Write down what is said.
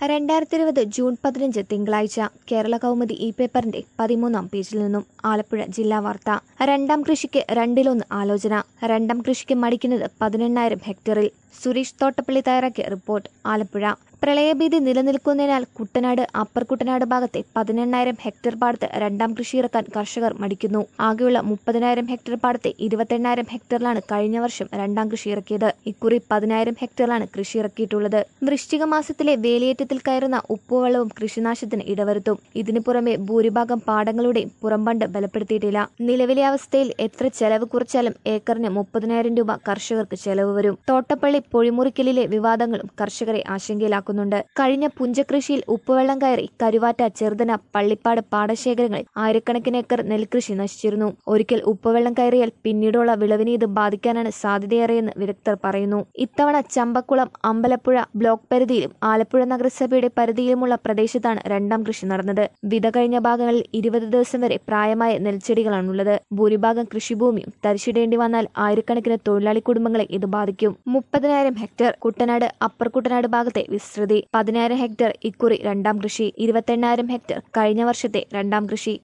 രണ്ടായിരത്തി ഇരുപത് ജൂൺ പതിനഞ്ച് തിങ്കളാഴ്ച കേരള കൗമുദി ഈ പേപ്പറിന്റെ പതിമൂന്നാം പേജിൽ നിന്നും ആലപ്പുഴ ജില്ലാ വാർത്ത രണ്ടാം കൃഷിക്ക് രണ്ടിലൊന്ന് ആലോചന രണ്ടാം കൃഷിക്ക് മടിക്കുന്നത് പതിനെണ്ണായിരം ഹെക്ടറിൽ സുരേഷ് തോട്ടപ്പള്ളി തയ്യാറാക്കിയ റിപ്പോർട്ട് ആലപ്പുഴ പ്രളയഭീതി നിലനിൽക്കുന്നതിനാൽ കുട്ടനാട് അപ്പർ കുട്ടനാട് ഭാഗത്തെ പതിനെണ്ണായിരം ഹെക്ടർ പാടത്ത് രണ്ടാം കൃഷി ഇറക്കാൻ കർഷകർ മടിക്കുന്നു ആകെയുള്ള മുപ്പതിനായിരം ഹെക്ടർ പാടത്തെ ഇരുപത്തെണ്ണായിരം ഹെക്ടറിലാണ് കഴിഞ്ഞ വർഷം രണ്ടാം കൃഷി ഇറക്കിയത് ഇക്കുറി പതിനായിരം ഹെക്ടറിലാണ് കൃഷി ഇറക്കിയിട്ടുള്ളത് വൃശ്ചിക മാസത്തിലെ വേലിയേറ്റത്തിൽ കയറുന്ന ഉപ്പുവെള്ളവും കൃഷിനാശത്തിന് ഇടവരുത്തും ഇതിനു പുറമെ ഭൂരിഭാഗം പാടങ്ങളുടെയും പുറംബണ്ട് ബലപ്പെടുത്തിയിട്ടില്ല നിലവിലെ അവസ്ഥയിൽ എത്ര ചെലവ് കുറച്ചാലും ഏക്കറിന് മുപ്പതിനായിരം രൂപ കർഷകർക്ക് ചെലവ് വരും തോട്ടപ്പള്ളി പൊഴിമുറിക്കലിലെ വിവാദങ്ങളും കർഷകരെ ആശങ്കയിലാക്കുന്നുണ്ട് കഴിഞ്ഞ പുഞ്ചകൃഷിയിൽ ഉപ്പുവെള്ളം കയറി കരുവാറ്റ ചെറുതന പള്ളിപ്പാട് പാടശേഖരങ്ങളിൽ ആയിരക്കണക്കിന് ഏക്കർ നെൽകൃഷി നശിച്ചിരുന്നു ഒരിക്കൽ ഉപ്പുവെള്ളം കയറിയാൽ പിന്നീടുള്ള വിളവിനെ ഇത് ബാധിക്കാനാണ് സാധ്യതയേറെയെന്ന് വിദഗ്ധർ പറയുന്നു ഇത്തവണ ചമ്പക്കുളം അമ്പലപ്പുഴ ബ്ലോക്ക് പരിധിയിലും ആലപ്പുഴ നഗരസഭയുടെ പരിധിയിലുമുള്ള പ്രദേശത്താണ് രണ്ടാം കൃഷി നടന്നത് വിത കഴിഞ്ഞ ഭാഗങ്ങളിൽ ഇരുപത് ദിവസം വരെ പ്രായമായ നെൽച്ചെടികളാണുള്ളത് ഭൂരിഭാഗം കൃഷിഭൂമിയും തരിശിടേണ്ടി വന്നാൽ ആയിരക്കണക്കിന് തൊഴിലാളി കുടുംബങ്ങളെ ഇത് ബാധിക്കും മുപ്പതിനായിരം ഹെക്ടർ കുട്ടനാട് അപ്പർ കുട്ടനാട് ഭാഗത്തെ വിസ്തൃതി പതിനായിരം ഹെക്ടർ ഇക്കുറി രണ്ടാം കൃഷി ഇരുപത്തെണ്ണായിരം ഹെക്ടർ കഴിഞ്ഞ വർഷത്തെ രണ്ടാം കൃഷി